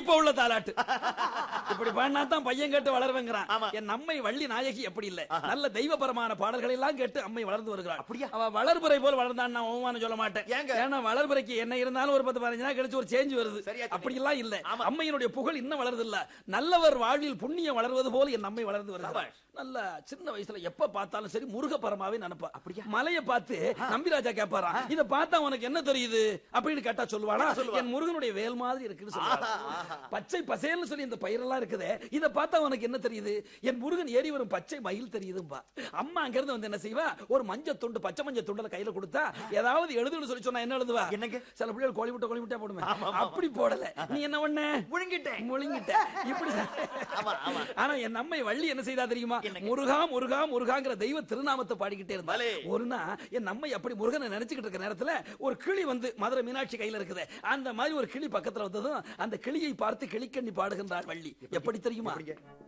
இப்ப உள்ள தாலாட்டு இப்படி பாடினா தான் பையன் கேட்டு வளருவேங்கிறான் ஆமா. என் அம்மை வள்ளி நாயகி அப்படி இல்ல நல்ல தெய்வபரமான பாடல்களை எல்லாம் கேட்டு அம்மை வளர்ந்து வருகிறாள் அப்படியா? அவ வளர்புரை போல் வளர்ந்தான் நான் அவமானம் சொல்ல மாட்டேன் ஏங்க? ஏன்னா வளர்புரைக்கு என்ன இருந்தாலும் ஒரு பத்து பதினஞ்சு நாள் கழிச்சு ஒரு சேஞ்ச் வருது சரியா சொன்னீங்க. அப்படி எல்லாம் இல்ல ஆமா. அம்மையினுடைய புகழ் இன்னும் வளருது இல்ல நல்லவர் வாழ்வில் புண்ணியம் வளர்வது போல என் அம்மை வளர்ந்து வருகிறாள் சபாஷ். நல்ல சின்ன வயசுல எப்ப பார்த்தாலும் சரி முருக பரமாவே நினைப்பா அப்படியா? மலைய பார்த்து நம்பிராஜா கேட்பாராம் இத பார்த்தா உனக்கு என்ன தெரியுது அப்படின்னு கேட்டா சொல்லுவானா என்ன சொல்லுவா? என் முருகனுடைய வேல் மாதிரி இருக்குன்னு சொல்லுவாங்க ஆஹா, ஆஹா. பச்சை பசேல்னு சொல்லி இந்த பயிரெல்லாம் இருக்குதே இத பார்த்தா உனக்கு என்ன தெரியுது என் முருகன் ஏறி வரும் பச்சை மயில் தெரியுதும்பா அம்மா அங்க இருந்து வந்து என்ன செய்வா ஒரு மஞ்சள் துண்டு பச்சை மஞ்சள் துண்டுல கையில கொடுத்தா ஏதாவது எழுதுன்னு சொல்லி சொன்னா என்ன எழுதுவா என்னங்க? சில பிள்ளைகள் கோழி முட்டை கோழி முட்டை போடுமே ஆமா, ஆமா. அப்படி போடல நீ என்ன பண்ண முழுங்கிட்டேன் முழுங்கிட்ட இப்படி ஆமா, ஆமா. ஆனா என் அம்மை வள்ளி என்ன செய்தா தெரியுமா என்னங்க? முருகா முருகா முருகாங்கிற தெய்வ திருநாமத்தை பாடிக்கிட்டே இருந்தா பலே. ஒரு நாள் என் அம்மை அப்படி முருகனை நினைச்சுக்கிட்டு இருக்க நேரத்துல ஒரு கிளி வந்து மதுரை மீனாட்சி கையில இருக்குது அந்த மாதிரி ஒரு கிளி பக்கத்துல வந்ததும் அந்த கிளியை பார்த்து கிளிக்கண்ணி பாடுகின்றார் வள்ளி எப்படி தெரியுமா எப்படிங்க?